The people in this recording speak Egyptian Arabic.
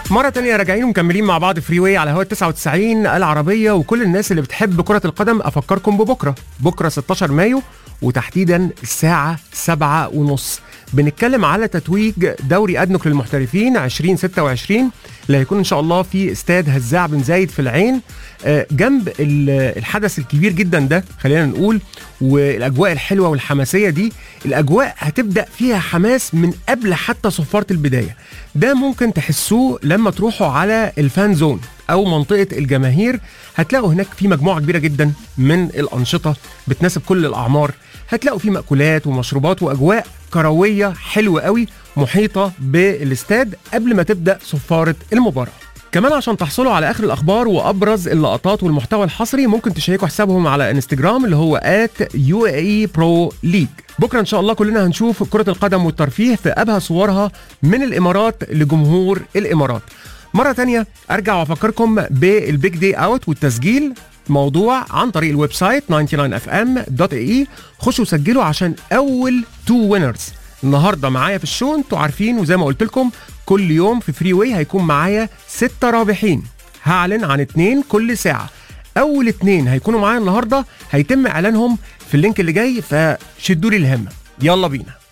مرة تانية راجعين ومكملين مع بعض فري واي على هوا 99 العربية وكل الناس اللي بتحب كرة القدم أفكركم ببكرة بكرة 16 مايو وتحديدا الساعة 7 ونص بنتكلم على تتويج دوري أدنك للمحترفين 2026 اللي هيكون إن شاء الله في استاد هزاع بن زايد في العين آه، جنب ال- الحدث الكبير جدا ده خلينا نقول والاجواء الحلوه والحماسيه دي الاجواء هتبدا فيها حماس من قبل حتى صفاره البدايه ده ممكن تحسوه لما تروحوا على الفان زون او منطقه الجماهير هتلاقوا هناك في مجموعه كبيره جدا من الانشطه بتناسب كل الاعمار هتلاقوا في مأكولات ومشروبات واجواء كرويه حلوه قوي محيطه بالاستاد قبل ما تبدا صفاره المباراه كمان عشان تحصلوا على اخر الاخبار وابرز اللقطات والمحتوى الحصري ممكن تشيكوا حسابهم على انستجرام اللي هو @UAE Pro League بكره ان شاء الله كلنا هنشوف كره القدم والترفيه في ابهى صورها من الامارات لجمهور الامارات مره تانية ارجع وافكركم بالبيج دي اوت والتسجيل موضوع عن طريق الويب سايت 99fm.ae خشوا سجلوا عشان اول تو وينرز النهارده معايا في الشو انتوا عارفين وزي ما قلت لكم كل يوم في فري واي هيكون معايا ستة رابحين هعلن عن اتنين كل ساعة أول اتنين هيكونوا معايا النهاردة هيتم إعلانهم في اللينك اللي جاي فشدوا لي الهمة يلا بينا